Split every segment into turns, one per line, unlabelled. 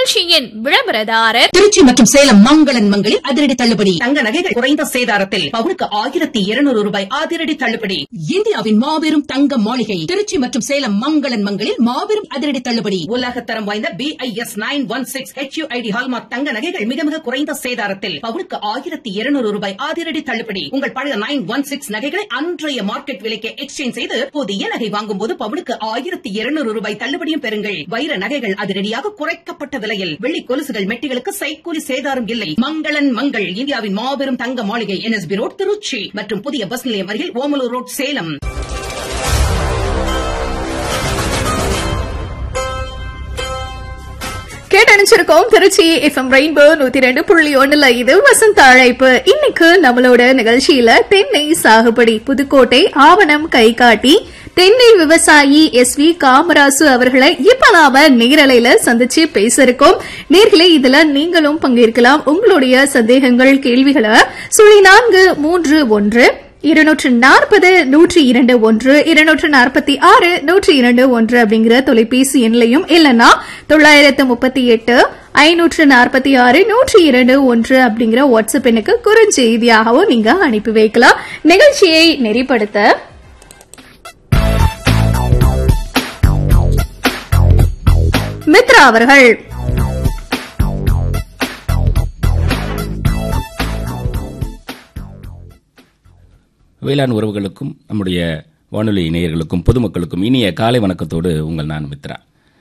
இந்நிகழ்ச்சியின் விளம்பரதாரர்
திருச்சி மற்றும் சேலம் மங்களன் மங்களில் அதிரடி தள்ளுபடி
தங்க நகைகள் குறைந்த சேதாரத்தில் பவுனுக்கு ஆயிரத்தி இருநூறு ரூபாய் அதிரடி தள்ளுபடி
இந்தியாவின் மாபெரும் தங்க மாளிகை திருச்சி மற்றும் சேலம் மங்களன் மங்களில் மாபெரும் அதிரடி தள்ளுபடி
உலகத்தரம் வாய்ந்த BIS nine one six HUID hallmark தங்க நகைகள் மிக மிக குறைந்த சேதாரத்தில் பவுனுக்கு ஆயிரத்தி இருநூறு ரூபாய் அதிரடி தள்ளுபடி உங்கள் பழைய நைன் ஒன் சிக்ஸ் நகைகளை அன்றைய மார்க்கெட் விலைக்கு எக்ஸ்சேஞ்ச் செய்து புதிய நகை வாங்கும் போது பவுனுக்கு ஆயிரத்தி இருநூறு ரூபாய் தள்ளுபடியும் பெறுங்கள் வைர நகைகள் அதிரடியாக குறைக்கப்பட்ட விலையில் வெள்ளி கொலுசுகள் மெட்டிகளுக்கு சைக்கூலி சேதாரம் இல்லை மங்களன் மங்கள் இந்தியாவின் மாபெரும் தங்க மாளிகை என்எஸ்பி ரோட் திருச்சி மற்றும் புதிய பஸ் நிலையம் அருகில் ஓமலூர் ரோட் சேலம்
கேட்டணிச்சிருக்கோம் திருச்சி எஃப்எம் ரெயின்போ நூத்தி ரெண்டு புள்ளி ஒண்ணுல இது வசந்த அழைப்பு இன்னைக்கு நம்மளோட நிகழ்ச்சியில தென்னை சாகுபடி புதுக்கோட்டை ஆவணம் கைகாட்டி தென்னை விவசாயி எஸ் வி காமராசு அவர்களை இப்ப நாம நேரலையில சந்திச்சு பேச இருக்கோம் நேர்களே இதுல நீங்களும் பங்கேற்கலாம் உங்களுடைய சந்தேகங்கள் கேள்விகளை சுழி நான்கு மூன்று ஒன்று இருநூற்று நாற்பது நூற்றி இரண்டு ஒன்று இருநூற்று நாற்பத்தி ஆறு நூற்றி இரண்டு ஒன்று அப்படிங்கிற தொலைபேசி எண்லையும் இல்லைன்னா தொள்ளாயிரத்து முப்பத்தி எட்டு ஐநூற்று நாற்பத்தி ஆறு நூற்றி இரண்டு ஒன்று அப்படிங்கிற வாட்ஸ்அப் எண்ணுக்கு குறுஞ்செய்தியாகவும் நீங்க அனுப்பி வைக்கலாம் நிகழ்ச்சியை நெறிப்படுத்த மித்ரா அவர்கள்
வேளாண் உறவுகளுக்கும் நம்முடைய வானொலி நேயர்களுக்கும் பொதுமக்களுக்கும் இனிய காலை வணக்கத்தோடு உங்கள் நான் மித்ரா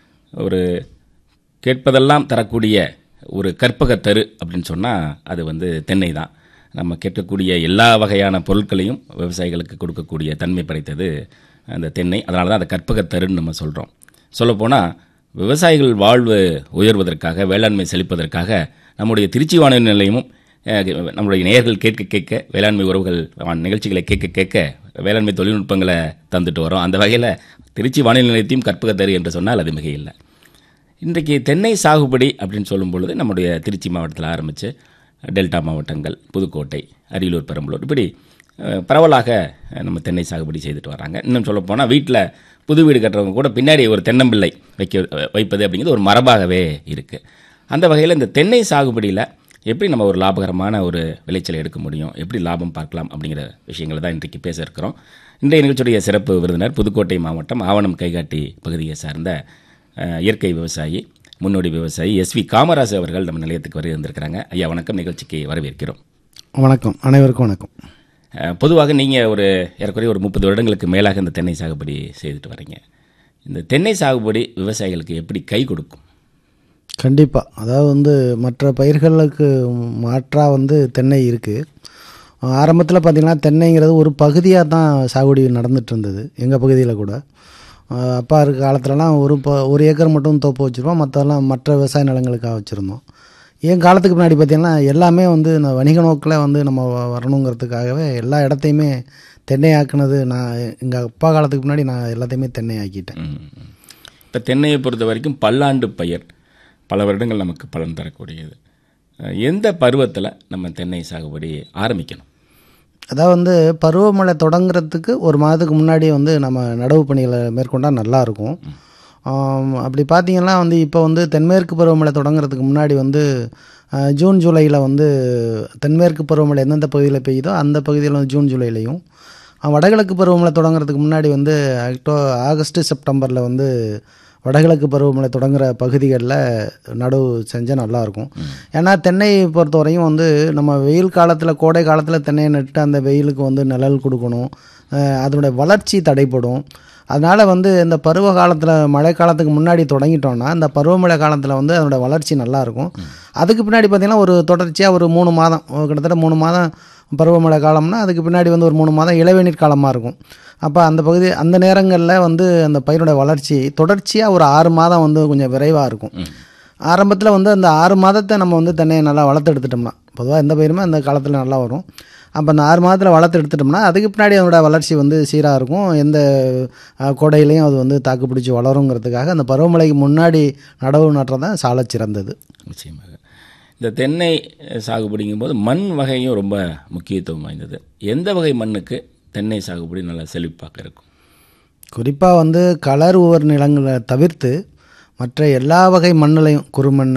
ஒரு கேட்பதெல்லாம் தரக்கூடிய ஒரு கற்பக தரு அப்படின்னு சொன்னால் அது வந்து தென்னை தான் நம்ம கேட்கக்கூடிய எல்லா வகையான பொருட்களையும் விவசாயிகளுக்கு கொடுக்கக்கூடிய தன்மை படைத்தது அந்த தென்னை அதனால தான் அதை கற்பக தருன்னு நம்ம சொல்கிறோம் சொல்லப்போனால் விவசாயிகள் வாழ்வு உயர்வதற்காக வேளாண்மை செழிப்பதற்காக நம்முடைய திருச்சி வானொலி நிலையமும் அஹ், நம்முடைய நேயர்கள் கேட்க கேட்க வேளாண்மை உறவுகள் வான் நிகழ்ச்சிகளை கேட்க கேட்க வேளாண்மை தொழில்நுட்பங்களை தந்துட்டு வரோம் அந்த வகையில் திருச்சி வானிலை நிலையத்தையும் கற்பகத்தரு என்று சொன்னால் அது மிக இல்லை இன்றைக்கு தென்னை சாகுபடி அப்படின்னு சொல்லும் பொழுது நம்முடைய திருச்சி மாவட்டத்தில் ஆரம்பித்து டெல்டா மாவட்டங்கள் புதுக்கோட்டை அரியலூர் பெரம்பலூர் இப்படி அஹ், பரவலாக அஹ், நம்ம தென்னை சாகுபடி செய்துட்டு வராங்க இன்னும் சொல்ல போனால் வீட்டில் புது வீடு கட்டுறவங்க கூட பின்னாடி ஒரு தென்னம்பிள்ளை வைக்க வைப்பது அப்படிங்கிறது ஒரு மரபாகவே இருக்குது அந்த வகையில் இந்த தென்னை சாகுபடியில் எப்படி நம்ம ஒரு லாபகரமான ஒரு விளைச்சலை எடுக்க முடியும் எப்படி லாபம் பார்க்கலாம் அப்படிங்கிற விஷயங்களை தான் இன்றைக்கு பேச இருக்கிறோம் இன்றைய நிகழ்ச்சியுடைய சிறப்பு விருந்தினர் புதுக்கோட்டை மாவட்டம் ஆவணம் கைகாட்டி பகுதியை சார்ந்த அஹ், இயற்கை விவசாயி முன்னோடி விவசாயி எஸ் வி காமராஜ் அவர்கள் நம்ம நிலையத்துக்கு வரை இருந்திருக்கிறாங்க ஐயா வணக்கம் நிகழ்ச்சிக்கு வரவேற்கிறோம்
வணக்கம் அனைவருக்கும் வணக்கம்
அஹ், பொதுவாக நீங்கள் ஒரு ஏறக்குறைய ஒரு முப்பது வருடங்களுக்கு மேலாக இந்த தென்னை சாகுபடி செய்துட்டு வரீங்க இந்த தென்னை சாகுபடி விவசாயிகளுக்கு எப்படி கை கொடுக்கும்
கண்டிப்பாக அதாவது வந்து மற்ற பயிர்களுக்கு மாற்றாக வந்து தென்னை இருக்குது ஆரம்பத்தில் பார்த்திங்கன்னா தென்னைங்கிறது ஒரு பகுதியாக தான் சாகுபடி நடந்துட்டு இருந்தது எங்கள் பகுதியில் கூட ஆஹ் அப்பா இருக்க காலத்துலலாம் ஒரு ப ஒரு ஏக்கர் மட்டும் தோப்பு வச்சுருப்போம் மற்றெல்லாம் மற்ற விவசாய நிலங்களுக்காக வச்சுருந்தோம் என் காலத்துக்கு முன்னாடி பார்த்திங்கன்னா எல்லாமே வந்து இந்த வணிக நோக்கில் வந்து நம்ம வ- வரணுங்கிறதுக்காகவே எல்லா இடத்தையுமே தென்னை ஆக்குனது நான் எங்கள் அப்பா காலத்துக்கு முன்னாடி நான் எல்லாத்தையுமே தென்னை ஆக்கிட்டேன்
இப்போ தென்னையை பொறுத்த வரைக்கும் பல்லாண்டு பயிர் பல வருடங்கள் நமக்கு பலன் தரக்கூடியது அஹ், எந்த பருவத்தில் நம்ம தென்னை சாகுபடி ஆரம்பிக்கணும்
அதாவது வந்து பருவமழை தொடங்குறதுக்கு ஒரு மாதத்துக்கு முன்னாடி வந்து நம்ம நடவு பணிகளை மேற்கொண்டால் நல்லாயிருக்கும் அப்படி பார்த்தீங்கன்னா வந்து இப்போ வந்து தென்மேற்கு பருவமழை தொடங்குறதுக்கு முன்னாடி வந்து ஆஹ், ஜூன் ஜூலையில் வந்து தென்மேற்கு பருவமழை எந்தெந்த பகுதியில் பெய்யுதோ அந்த பகுதியில் வந்து ஜூன் ஜூலைலையும் ஆஹ், வடகிழக்கு பருவமழை தொடங்குறதுக்கு முன்னாடி வந்து அக்டோ ஆகஸ்ட் செப்டம்பரில் வந்து வடகிழக்கு பருவமழை தொடங்குற பகுதிகளில் நடவு செஞ்சால் நல்லாயிருக்கும் ஏன்னா தென்னை பொறுத்தவரையும் வந்து நம்ம வெயில் காலத்தில் கோடை காலத்தில் தென்னையை நட்டு அந்த வெயிலுக்கு வந்து நிழல் கொடுக்கணும் அஹ் அதனுடைய வளர்ச்சி தடைப்படும் அதனால் வந்து இந்த பருவ காலத்தில் மழை காலத்துக்கு முன்னாடி தொடங்கிட்டோம்னா இந்த பருவமழை காலத்தில் வந்து அதனோட வளர்ச்சி நல்லாயிருக்கும் அதுக்கு பின்னாடி பார்த்திங்கன்னா ஒரு தொடர்ச்சியாக ஒரு மூணு மாதம் ஒரு கிட்டத்தட்ட மூணு மாதம் பருவமழை காலம்னா அதுக்கு பின்னாடி வந்து ஒரு மூணு மாதம் இளவேநீர் காலமாக இருக்கும் அப்போ அந்த பகுதி அந்த நேரங்களில் வந்து அந்த பயிரோட வளர்ச்சி தொடர்ச்சியாக ஒரு ஆறு மாதம் வந்து கொஞ்சம் விரைவாக இருக்கும் ஆரம்பத்தில் வந்து அந்த ஆறு மாதத்தை நம்ம வந்து தென்னையை நல்லா வளர்த்து எடுத்துட்டோம்னா பொதுவாக எந்த பயிருமே அந்த காலத்தில் நல்லா வரும் அப்போ அந்த ஆறு மாதத்தில் வளர்த்து எடுத்துட்டோம்னா அதுக்கு பின்னாடி அதனோட வளர்ச்சி வந்து சீராக இருக்கும் எந்த அஹ், கோடையிலையும் அது வந்து தாக்கு பிடிச்சி வளருங்கிறதுக்காக அந்த பருவமழைக்கு முன்னாடி நடவு நட்டுறது தான் சாலச் சிறந்தது
நிச்சயமாக இந்த தென்னை சாகுபடிங்கும்போது மண் வகையும் ரொம்ப முக்கியத்துவம் வாய்ந்தது எந்த வகை மண்ணுக்கு தென்னை சாகுபடி நல்லா செழிப்பாக இருக்கும்
குறிப்பாக வந்து கலர் உவர் நிலங்களை தவிர்த்து மற்ற எல்லா வகை மண்ணுலையும் குறுமண்